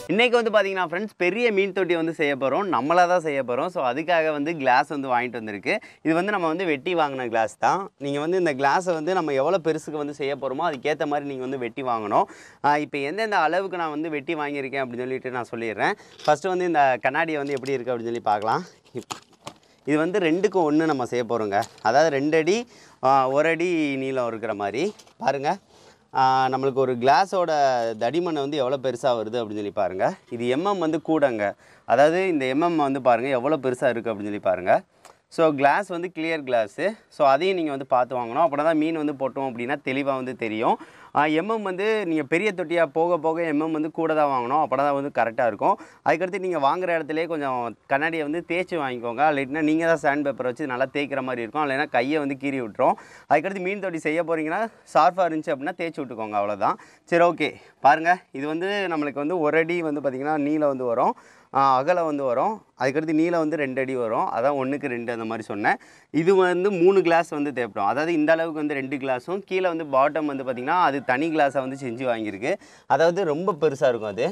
இன்றைக்கி வந்து பார்த்தீங்கன்னா ஃப்ரெண்ட்ஸ் பெரிய மீன் தொட்டி வந்து செய்ய போகிறோம் நம்மளாக தான் செய்ய போகிறோம் ஸோ அதுக்காக வந்து கிளாஸ் வந்து வாங்கிட்டு வந்திருக்கு இது வந்து நம்ம வந்து வெட்டி வாங்கின கிளாஸ் தான் நீங்கள் வந்து இந்த கிளாஸை வந்து நம்ம எவ்வளோ பெருசுக்கு வந்து செய்ய போகிறோமோ அதுக்கேற்ற மாதிரி நீங்கள் வந்து வெட்டி வாங்கணும் இப்போ எந்தெந்த அளவுக்கு நான் வந்து வெட்டி வாங்கியிருக்கேன் அப்படின்னு சொல்லிட்டு நான் சொல்லிடுறேன் ஃபஸ்ட்டு வந்து இந்த கண்ணாடியை வந்து எப்படி இருக்குது அப்படின்னு சொல்லி பார்க்கலாம் இப்- இது வந்து ரெண்டுக்கும் ஒன்று நம்ம செய்ய போகிறோங்க அதாவது ரெண்டு அடி ஆ, ஒரு அடி நீளம் இருக்கிற மாதிரி பாருங்கள் நம்மளுக்கு ஒரு கிளாஸோட தடிமன் வந்து எவ்வளோ பெருசாக வருது அப்படின்னு சொல்லி பாருங்கள் இது எம்எம் வந்து கூடங்க அதாவது இந்த எம்எம் வந்து பாருங்கள் எவ்வளோ பெருசாக இருக்குது அப்படின்னு சொல்லி பாருங்கள் ஸோ கிளாஸ் வந்து கிளியர் கிளாஸு ஸோ அதையும் நீங்கள் வந்து பார்த்து வாங்கணும் அப்படின்னா தான் மீன் வந்து போட்டோம் அப்படின்னா தெளிவாக வந்து தெரியும் எம்எம் வந்து நீங்கள் பெரிய தொட்டியாக போக போக எம்எம் வந்து கூட தான் வாங்கணும் அப்போ தான் வந்து கரெக்டாக இருக்கும் அதுக்கடுத்து நீங்கள் வாங்குற இடத்துலேயே கொஞ்சம் கண்ணாடியை வந்து தேய்ச்சி வாங்கிக்கோங்க இல்லைன்னா நீங்கள் தான் சாண்ட் பேப்பர் வச்சு நல்லா தேய்க்கிற மாதிரி இருக்கும் இல்லைன்னா கையை வந்து கீறி விட்டுரும் அதுக்கடுத்து மீன் தொட்டி செய்ய போகிறீங்கன்னா ஷார்ப்பாக இருந்துச்சு அப்படின்னா தேய்ச்சி விட்டுக்கோங்க அவ்வளோதான் சரி ஓகே பாருங்கள் இது வந்து நம்மளுக்கு வந்து ஒரு அடி வந்து பார்த்திங்கன்னா நீளம் வந்து வரும் ஆஹ் அகலம் வந்து வரும் அதுக்கடுத்து நீளம் வந்து ரெண்டு அடி வரும் அதான் ஒன்றுக்கு ரெண்டு அந்த மாதிரி சொன்னேன் இது வந்து மூணு கிளாஸ் வந்து தேவைப்படும் அதாவது இந்த அளவுக்கு வந்து ரெண்டு கிளாஸும் கீழே வந்து பாட்டம் வந்து பார்த்திங்கன்னா அது தனி கிளாஸை வந்து செஞ்சு வாங்கியிருக்கு அதாவது ரொம்ப பெருசாக இருக்கும் அது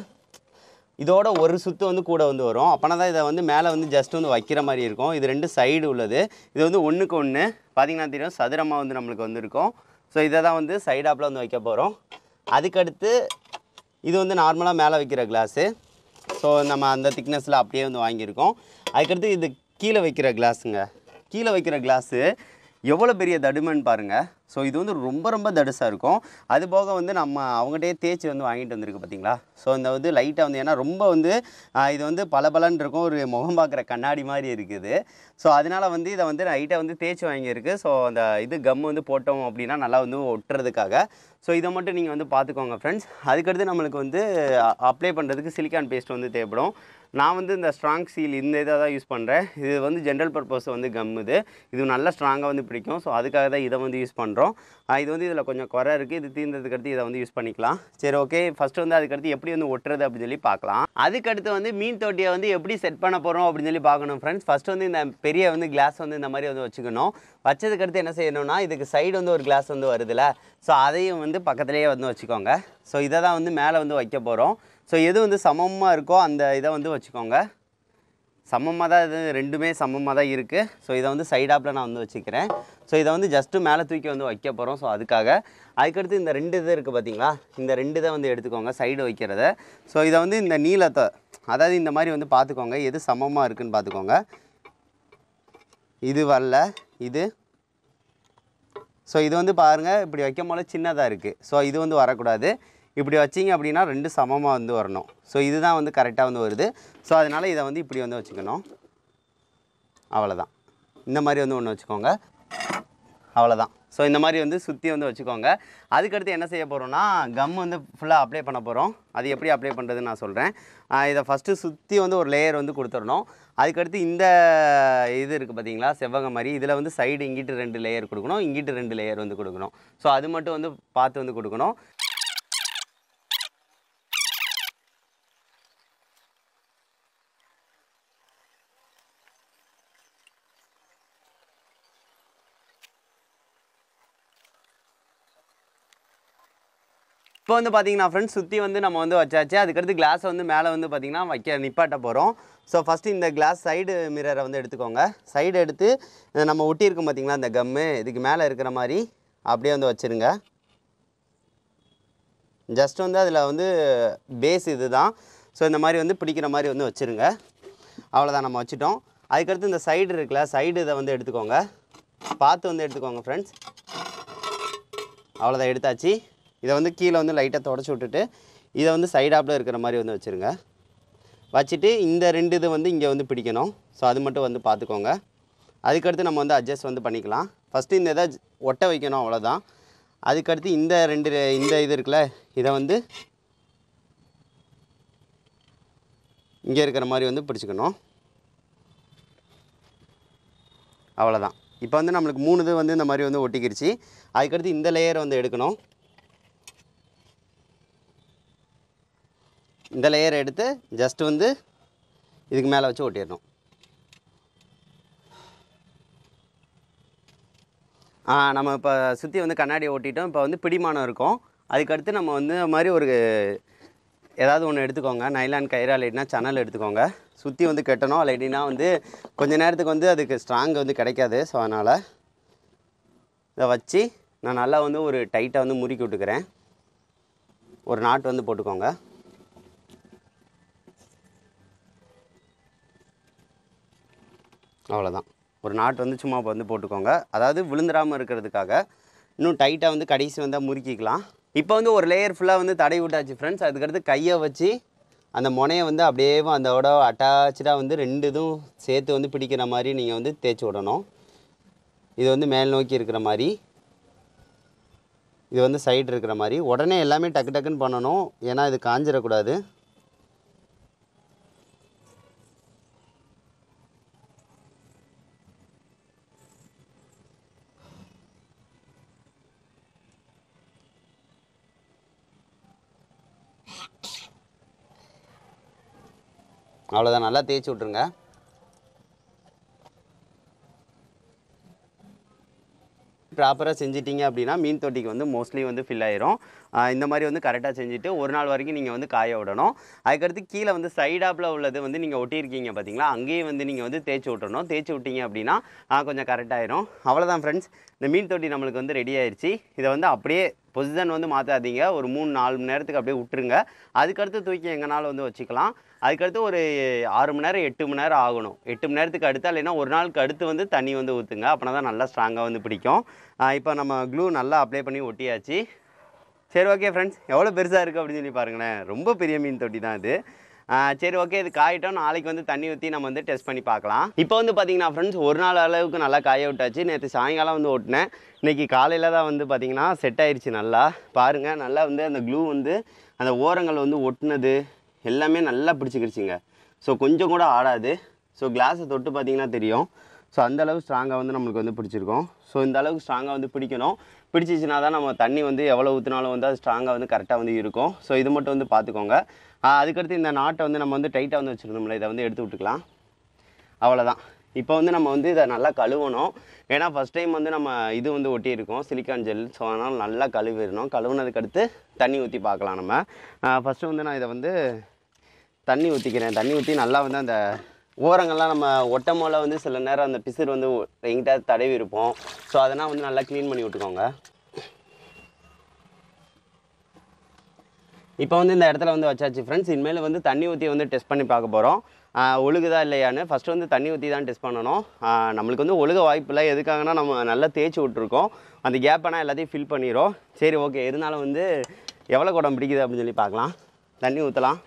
இதோட ஒரு சுத்து வந்து கூட வந்து வரும் அப்போனா தான் இதை வந்து மேலே வந்து ஜஸ்ட் வந்து வைக்கிற மாதிரி இருக்கும் இது ரெண்டு சைடு உள்ளது இது வந்து ஒன்றுக்கு ஒன்று பார்த்தீங்கன்னா தெரியும் சதுரமாக வந்து நம்மளுக்கு வந்து இருக்கும் ஸோ இதை தான் வந்து சைடாப்பில் வந்து வைக்க போகிறோம் அதுக்கடுத்து இது வந்து நார்மலாக மேலே வைக்கிற கிளாஸு ஸோ நம்ம அந்த திக்னஸில் அப்படியே வந்து வாங்கியிருக்கோம் அதுக்கடுத்து இது கீழே வைக்கிற கிளாஸுங்க கீழே வைக்கிற கிளாஸு எவ்வளோ பெரிய தடுமன் பாருங்கள் ஸோ இது வந்து ரொம்ப ரொம்ப தடுசாக இருக்கும் அது போக வந்து நம்ம அவங்ககிட்டயே தேய்ச்சி வந்து வாங்கிட்டு வந்திருக்கு பார்த்தீங்களா ஸோ இந்த வந்து லைட்டாக வந்து ஏன்னா ரொம்ப வந்து ஆஹ், இது வந்து பளபளன்னு இருக்கும் ஒரு முகம் பார்க்குற கண்ணாடி மாதிரி இருக்குது ஸோ அதனால் வந்து இதை வந்து லைட்டாக வந்து தேய்ச்சி வாங்கியிருக்கு ஸோ அந்த இது கம் வந்து போட்டோம் அப்படின்னா நல்லா வந்து ஒட்டுறதுக்காக ஸோ இதை மட்டும் நீங்கள் வந்து பார்த்துக்கோங்க ஃப்ரெண்ட்ஸ் அதுக்கடுத்து நம்மளுக்கு வந்து அப்ளை பண்ணுறதுக்கு சிலிக்கான் பேஸ்ட் வந்து தேவைப்படும் நான் வந்து இந்த ஸ்ட்ராங் சீல் இந்த இதை தான் யூஸ் பண்ணுறேன் இது வந்து ஜென்ரல் பர்பஸ் வந்து கம் இது இது நல்லா ஸ்ட்ராங்காக வந்து பிடிக்கும் ஸோ அதுக்காக தான் இதை வந்து யூஸ் பண்ணுறோம் இது வந்து இதில் கொஞ்சம் குறை இருக்குது இது தீர்ந்ததுக்கு அடுத்து இதை வந்து யூஸ் பண்ணிக்கலாம் சரி ஓகே ஃபஸ்ட்டு வந்து அதுக்கடுத்து எப்படி வந்து ஒட்டுறது அப்படின்னு சொல்லி பார்க்கலாம் அதுக்கடுத்து வந்து மீன் தொட்டியை வந்து எப்படி செட் பண்ண போகிறோம் அப்படின்னு சொல்லி பார்க்கணும் ஃப்ரெண்ட்ஸ் ஃபஸ்ட்டு வந்து இந்த பெரிய வந்து கிளாஸ் வந்து இந்த மாதிரி வந்து வச்சுக்கணும் வச்சதுக்கு அடுத்து என்ன செய்யணும்னா இதுக்கு சைடு வந்து ஒரு கிளாஸ் வந்து வருதுல்ல ஸோ அதையும் வந்து பக்கத்துலேயே வந்து வச்சுக்கோங்க ஸோ இதை தான் வந்து மேலே வந்து வைக்க போகிறோம் ஸோ எது வந்து சமமாக இருக்கோ அந்த இதை வந்து வச்சுக்கோங்க சமமாக தான் இது ரெண்டுமே சமமாக தான் இருக்குது ஸோ இதை வந்து சைடாப்பில் நான் வந்து வச்சுக்கிறேன் ஸோ இதை வந்து ஜஸ்ட்டு மேலே தூக்கி வந்து வைக்க போகிறோம் ஸோ அதுக்காக அதுக்கடுத்து இந்த ரெண்டு இது இருக்குது பார்த்தீங்களா இந்த ரெண்டு இதை வந்து எடுத்துக்கோங்க சைடு வைக்கிறத ஸோ இதை வந்து இந்த நீளத்தை அதாவது இந்த மாதிரி வந்து பார்த்துக்கோங்க எது சமமாக இருக்குன்னு பார்த்துக்கோங்க இது வரல இது ஸோ இது வந்து பாருங்கள் இப்படி வைக்கும் போல சின்னதாக இருக்குது ஸோ இது வந்து வரக்கூடாது இப்படி வச்சிங்க அப்படின்னா ரெண்டு சமமாக வந்து வரணும் ஸோ இதுதான் வந்து கரெக்டாக வந்து வருது ஸோ அதனால் இதை வந்து இப்படி வந்து வச்சுக்கணும் அவ்வளோதான் இந்த மாதிரி வந்து ஒன்று வச்சுக்கோங்க அவ்வளோதான் ஸோ இந்த மாதிரி வந்து சுற்றி வந்து வச்சுக்கோங்க அதுக்கடுத்து என்ன செய்ய போகிறோம்னா கம் வந்து ஃபுல்லாக அப்ளை பண்ண போகிறோம் அது எப்படி அப்ளை பண்ணுறதுன்னு நான் சொல்கிறேன் இதை ஃபஸ்ட்டு சுற்றி வந்து ஒரு லேயர் வந்து கொடுத்துடணும் அதுக்கடுத்து இந்த இது இருக்குது பார்த்தீங்களா செவ்வகம் மாதிரி இதில் வந்து சைடு இங்கிட்டு ரெண்டு லேயர் கொடுக்கணும் இங்கிட்டு ரெண்டு லேயர் வந்து கொடுக்கணும் ஸோ அது மட்டும் வந்து பார்த்து வந்து கொடுக்கணும் இப்போ வந்து பார்த்தீங்கன்னா ஃப்ரெண்ட்ஸ் சுற்றி வந்து நம்ம வந்து வச்சாச்சு அதுக்கடுத்து கிளாஸை வந்து மேலே வந்து பார்த்தீங்கன்னா வைக்க நிப்பாட்ட போகிறோம் ஸோ ஃபஸ்ட்டு இந்த கிளாஸ் சைடு மிரரை வந்து எடுத்துக்கோங்க சைடு எடுத்து இந்த நம்ம ஒட்டியிருக்கோம் பார்த்தீங்களா இந்த கம்மு இதுக்கு மேலே இருக்கிற மாதிரி அப்படியே வந்து வச்சுருங்க ஜஸ்ட் வந்து அதில் வந்து பேஸ் இது தான் ஸோ இந்த மாதிரி வந்து பிடிக்கிற மாதிரி வந்து வச்சுருங்க அவ்வளோதான் நம்ம வச்சுட்டோம் அதுக்கடுத்து இந்த சைடு இருக்குல்ல சைடு இதை வந்து எடுத்துக்கோங்க பார்த்து வந்து எடுத்துக்கோங்க ஃப்ரெண்ட்ஸ் அவ்வளோதான் எடுத்தாச்சு இதை வந்து கீழே வந்து லைட்டாக தொடச்சி விட்டுட்டு இதை வந்து சைடாப்பில் இருக்கிற மாதிரி வந்து வச்சுருங்க வச்சுட்டு இந்த ரெண்டு இது வந்து இங்கே வந்து பிடிக்கணும் ஸோ அது மட்டும் வந்து பார்த்துக்கோங்க அதுக்கடுத்து நம்ம வந்து அட்ஜஸ்ட் வந்து பண்ணிக்கலாம் ஃபஸ்ட்டு இந்த இதை ஒட்ட வைக்கணும் அவ்வளோதான் அதுக்கடுத்து இந்த ரெண்டு இந்த இது இருக்குல்ல இதை வந்து இங்கே இருக்கிற மாதிரி வந்து பிடிச்சிக்கணும் அவ்வளோதான் இப்போ வந்து நம்மளுக்கு மூணு இது வந்து இந்த மாதிரி வந்து ஒட்டிக்கிருச்சு அதுக்கடுத்து இந்த லேயரை வந்து எடுக்கணும் இந்த லேயரை எடுத்து ஜஸ்ட் வந்து இதுக்கு மேலே வச்சு ஒட்டிடணும் ஆ, நம்ம இப்போ சுற்றி வந்து கண்ணாடி ஓட்டிட்டோம் இப்போ வந்து பிடிமானம் இருக்கும் அதுக்கடுத்து நம்ம வந்து இந்த மாதிரி ஒரு ஏதாவது ஒன்று எடுத்துக்கோங்க நைலான் கயிறா இல்லாட்டினா சணல் எடுத்துக்கோங்க சுற்றி வந்து கட்டணும் இல்லாட்டினா வந்து கொஞ்ச நேரத்துக்கு வந்து அதுக்கு ஸ்ட்ராங் வந்து கிடைக்காது ஸோ அதனால் இதை வச்சு நான் நல்லா வந்து ஒரு டைட்டாக வந்து முறுக்கி விட்டுக்கிறேன் ஒரு நாட்டு வந்து போட்டுக்கோங்க அவ்வளோதான் ஒரு நாட்டு வந்து சும்மா வந்து போட்டுக்கோங்க அதாவது விழுந்துடாமல் இருக்கிறதுக்காக இன்னும் டைட்டாக வந்து கடைசி வந்தால் முறுக்கிக்கலாம் இப்போ வந்து ஒரு லேயர் ஃபுல்லாக வந்து தடவி விட்டாச்சு ஃப்ரெண்ட்ஸ் அதுக்கடுத்து கையை வச்சு அந்த முனையை வந்து அப்படியே அதோட அட்டாச்சாக வந்து ரெண்டு இதுவும் சேர்த்து வந்து பிடிக்கிற மாதிரி நீங்கள் வந்து தேய்ச்சி விடணும் இது வந்து மேல் நோக்கி இருக்கிற மாதிரி இது வந்து சைடு இருக்கிற மாதிரி உடனே எல்லாமே டக்கு டக்குன்னு பண்ணணும் ஏன்னா இது காஞ்சிடக்கூடாது அவ்வளோதான் நல்லா தேய்ச்சி விட்ருங்க ப்ராப்பராக செஞ்சிட்டீங்க அப்படின்னா மீன் தொட்டிக்கு வந்து மோஸ்ட்லி வந்து ஃபில் ஆயிரும் ஆஹ் இந்த மாதிரி வந்து கரெக்டாக செஞ்சுட்டு ஒரு நாள் வரைக்கும் நீங்கள் வந்து காய விடணும் அதுக்கடுத்து கீழே வந்து சைடாப்பில் உள்ளது வந்து நீங்கள் ஒட்டியிருக்கீங்க பார்த்தீங்களா அங்கேயும் வந்து நீங்கள் வந்து தேய்ச்சி விட்டுறணும் தேய்ச்சி விட்டீங்க அப்படின்னா ஆஹ் கொஞ்சம் கரெக்டாயிரும் அவ்வளோதான் ஃப்ரெண்ட்ஸ் இந்த மீன் தொட்டி நம்மளுக்கு வந்து ரெடி ஆயிருச்சு இதை வந்து அப்படியே பொசிஷன் வந்து மாற்றாதீங்க ஒரு மூணு நாலு மணி நேரத்துக்கு அப்படியே விட்டுருங்க அதுக்கடுத்து தூக்கி எங்கனாலும் வந்து வச்சுக்கலாம் அதுக்கடுத்து ஒரு ஆறு மணி நேரம் எட்டு மணி நேரம் ஆகணும் எட்டு மணி நேரத்துக்கு அடுத்தா இல்லைன்னா ஒரு நாளுக்கு அடுத்து வந்து தண்ணி வந்து ஊற்றுங்க அப்படின்னா தான் நல்லா ஸ்ட்ராங்காக வந்து பிடிக்கும் இப்போ நம்ம க்ளூ நல்லா அப்ளை பண்ணி ஒட்டியாச்சு சரி ஓகே ஃப்ரெண்ட்ஸ் எவ்வளோ பெருசாக இருக்குது அப்படின்னு சொல்லி பாருங்களேன் ரொம்ப பெரிய மீன் தொட்டி தான் இது ஆ, சரி ஓகே இது காயிட்டோம் நாளைக்கு வந்து தண்ணி ஊற்றி நம்ம வந்து டெஸ்ட் பண்ணி பார்க்கலாம் இப்போ வந்து பார்த்தீங்கன்னா ஃப்ரெண்ட்ஸ் ஒரு நாள் அளவுக்கு நல்லா காய விட்டாச்சு நேற்று சாயங்காலம் வந்து ஓட்டினேன் இன்னைக்கு காலையில் தான் வந்து பார்த்தீங்கன்னா செட் ஆயிருச்சு நல்லா பாருங்கள் நல்லா வந்து அந்த க்ளூ வந்து அந்த ஓரங்கள் வந்து ஒட்டுனது எல்லாமே நல்லா பிடிச்சிக்கிடுச்சிங்க ஸோ கொஞ்சம் கூட ஆடாது ஸோ கிளாஸை தொட்டு பார்த்தீங்கன்னா தெரியும் ஸோ அந்த அளவு ஸ்ட்ராங்காக வந்து நம்மளுக்கு வந்து பிடிச்சிருக்கும் ஸோ இந்த அளவுக்கு ஸ்ட்ராங்காக வந்து பிடிக்கணும் பிடிச்சிச்சினா தான் நம்ம தண்ணி வந்து எவ்வளோ ஊற்றினாலும் வந்து அது ஸ்ட்ராங்காக வந்து கரெக்டாக வந்து இருக்கும் ஸோ இது மட்டும் வந்து பார்த்துக்கோங்க ஆஹ் அதுக்கடுத்து இந்த நாட்டை வந்து நம்ம வந்து டைட்டாக வந்து வச்சுருந்தோம்ல இதை வந்து எடுத்து விட்டுக்கலாம் அவ்வளோதான் இப்போ வந்து நம்ம வந்து இதை நல்லா கழுவணும் ஏன்னா ஃபஸ்ட் டைம் வந்து நம்ம இது வந்து ஒட்டியிருக்கோம் சிலிக்கான் ஜெல் ஸோ அதனால் நல்லா கழுவிடணும் கழுவுனதுக்கு அடுத்து தண்ணி ஊற்றி பார்க்கலாம் நம்ம ஃபஸ்ட்டு வந்து நான் இதை வந்து தண்ணி ஊற்றிக்கிறேன் தண்ணி ஊற்றி நல்லா வந்து அந்த ஓரங்கள்லாம் நம்ம ஒட்டமோல வந்து சில நேரம் அந்த பிசிறு வந்து எங்கிட்ட தடவி இருப்போம் ஸோ அதெல்லாம் வந்து நல்லா க்ளீன் பண்ணி விட்டுக்கோங்க இப்போ வந்து இந்த இடத்துல வந்து வச்சாச்சு ஃப்ரெண்ட்ஸ் இனிமேல் வந்து தண்ணி ஊற்றி வந்து டெஸ்ட் பண்ணி பார்க்க போகிறோம் ஒழுகுதா இல்லையான்னு ஃபஸ்ட்டு வந்து தண்ணி ஊற்றி தான் டெஸ்ட் பண்ணணும் ஆஹ் நம்மளுக்கு வந்து ஒழுக வாய்ப்பு இல்லை எதுக்காகனா நம்ம நல்லா தேய்ச்சி விட்ருக்கோம் அந்த கேப்பெல்லாம் எல்லாத்தையும் ஃபில் பண்ணிடும் சரி ஓகே இருந்தாலும் வந்து எவ்வளோ குடம் பிடிக்குது அப்படின்னு சொல்லி பார்க்கலாம் தண்ணி ஊற்றலாம்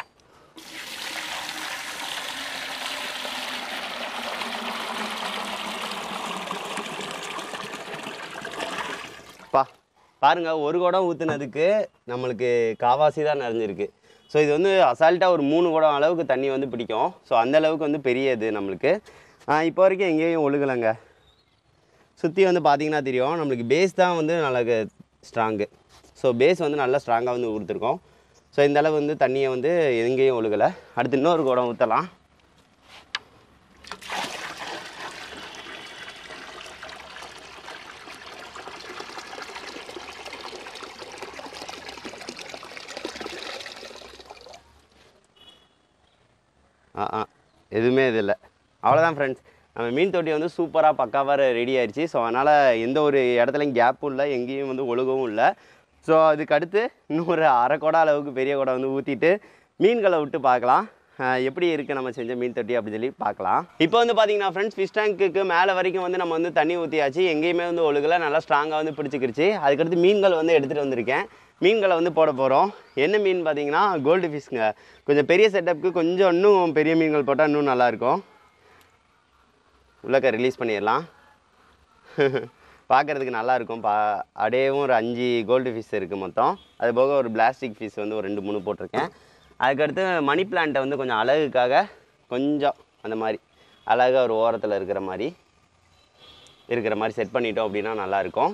பா பாருங்க ஒரு குடம் ஊற்றுனதுக்கு நம்மளுக்கு காவாசி தான் நிறைஞ்சிருக்கு ஸோ இது வந்து அசால்ட்டாக ஒரு மூணு குடம் அளவுக்கு தண்ணி வந்து பிடிக்கும் ஸோ அந்த அளவுக்கு வந்து பெரிய இது நம்மளுக்கு ஆஹ் இப்போ வரைக்கும் எங்கேயும் ஒழுகலைங்க சுற்றி வந்து பார்த்தீங்கன்னா தெரியும் நம்மளுக்கு பேஸ் தான் வந்து நல்லா ஸ்ட்ராங்கு ஸோ பேஸ் வந்து நல்லா ஸ்ட்ராங்காக வந்து கொடுத்துருக்கோம் ஸோ இந்த அளவு வந்து தண்ணியை வந்து எங்கேயும் ஒழுகலை அடுத்து இன்னொரு குடம் ஊற்றலாம் ஆ ஆ எதுவுமே இது இல்லை அவ்வளோதான் ஃப்ரெண்ட்ஸ் நம்ம மீன் தொட்டி வந்து சூப்பராக பக்காவாக ரெடி ஆயிடுச்சு ஸோ அதனால் எந்த ஒரு இடத்துலையும் கேப்பும் இல்லை எங்கேயும் வந்து ஒழுகவும் இல்லை ஸோ அதுக்கு அடுத்து இன்னும் ஒரு அரை குடம் அளவுக்கு பெரிய குடம் வந்து ஊற்றிட்டு மீன்களை விட்டு பார்க்கலாம் ஆஹ் எப்படி இருக்குது நம்ம செஞ்ச மீன் தொட்டி அப்படின்னு சொல்லி பார்க்கலாம் இப்போ வந்து பார்த்தீங்கன்னா ஃப்ரெண்ட்ஸ் ஃபிஷ் டேங்க்குக்கு மேலே வரைக்கும் வந்து நம்ம வந்து தண்ணி ஊற்றியாச்சு எங்கேயுமே வந்து ஒழுகலை நல்லா ஸ்ட்ராங்காக வந்து பிடிச்சிக்கிருச்சு அதுக்கடுத்து மீன்கள் வந்து எடுத்துகிட்டு வந்திருக்கேன் மீன்களை வந்து போட போகிறோம் என்ன மீன் பார்த்தீங்கன்னா கோல்டு ஃபிஷ்ங்க கொஞ்சம் பெரிய செட்டப்புக்கு கொஞ்சம் இன்னும் பெரிய மீன்கள் போட்டால் இன்னும் நல்லாயிருக்கும் உள்ளக்க ரிலீஸ் பண்ணிடலாம் பார்க்குறதுக்கு நல்லா இருக்கும் பா அடையவும் ஒரு அஞ்சு கோல்டு ஃபிஷ் இருக்குது மொத்தம் அது போக ஒரு பிளாஸ்டிக் ஃபிஷ் வந்து ஒரு ரெண்டு மூணு போட்டிருக்கேன் அதுக்கடுத்து மணி பிளான்ட்டை வந்து கொஞ்சம் அழகுக்காக கொஞ்சம் அந்த மாதிரி அழகாக ஒரு ஓரத்தில் இருக்கிற மாதிரி இருக்கிற மாதிரி செட் பண்ணிட்டோம் அப்படின்னா நல்லாயிருக்கும்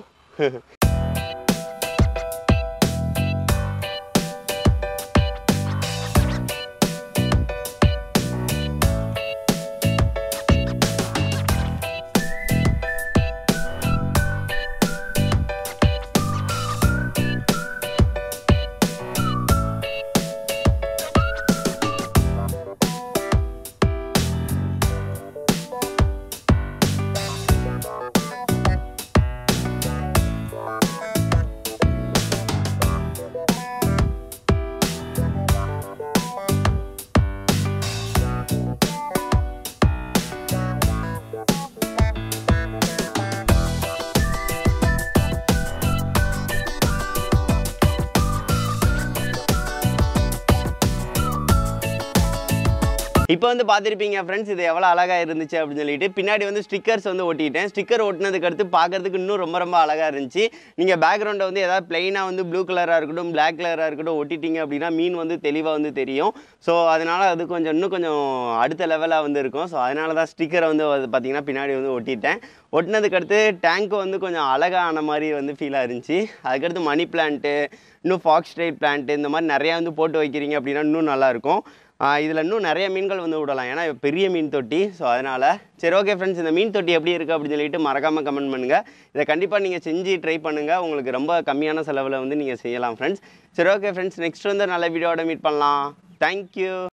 இப்போ வந்து பார்த்துருப்பீங்க ஃப்ரெண்ட்ஸ் இது எவ்வளோ அழகாக இருந்துச்சு அப்படின்னு சொல்லிட்டு பின்னாடி வந்து ஸ்டிக்கர்ஸ் வந்து ஒட்டிட்டேன் ஸ்டிக்கர் ஒட்டினதுக்கு அடுத்து பார்க்கறதுக்கு இன்னும் ரொம்ப ரொம்ப அழகாக இருந்துச்சு நீங்கள் பேக்ரவுண்டை வந்து ஏதாவது பிளெயினாக வந்து ப்ளூ கலராக இருக்கட்டும் பிளாக் கலராக இருக்கட்டும் ஒட்டிட்டீங்க அப்படின்னா மீன் வந்து தெளிவாக வந்து தெரியும் ஸோ அதனால் அது கொஞ்சம் இன்னும் கொஞ்சம் அடுத்த லெவலாக வந்து இருக்கும் ஸோ அதனால தான் ஸ்டிக்கரை வந்து அது பார்த்தீங்கன்னா பின்னாடி வந்து ஒட்டிட்டேன் ஒட்டினதுக்கு அடுத்து டேங்க் வந்து கொஞ்சம் அழகான மாதிரி வந்து ஃபீலாக இருந்துச்சு அதுக்கடுத்து மணி பிளான்ட்டு இன்னும் ஃபாக்ஸ் ஸ்ட்ரைட் பிளான்ட்டு இந்த மாதிரி நிறையா வந்து போட்டு வைக்கிறீங்க அப்படின்னா இன்னும் நல்லாயிருக்கும் இதில் இன்னும் நிறைய மீன்கள் வந்து விடலாம் ஏன்னா இது பெரிய மீன் தொட்டி ஸோ அதனால் சரி ஓகே ஃப்ரெண்ட்ஸ் இந்த மீன் தொட்டி எப்படி இருக்குது அப்படின்னு சொல்லிட்டு மறக்காமல் கமெண்ட் பண்ணுங்கள் இதை கண்டிப்பாக நீங்கள் செஞ்சு ட்ரை பண்ணுங்கள் உங்களுக்கு ரொம்ப கம்மியான செலவில் வந்து நீங்கள் செய்யலாம் ஃப்ரெண்ட்ஸ் சரி ஓகே ஃப்ரெண்ட்ஸ் நெக்ஸ்ட் வந்து நல்ல வீடியோட மீட் பண்ணலாம் தேங்க்யூ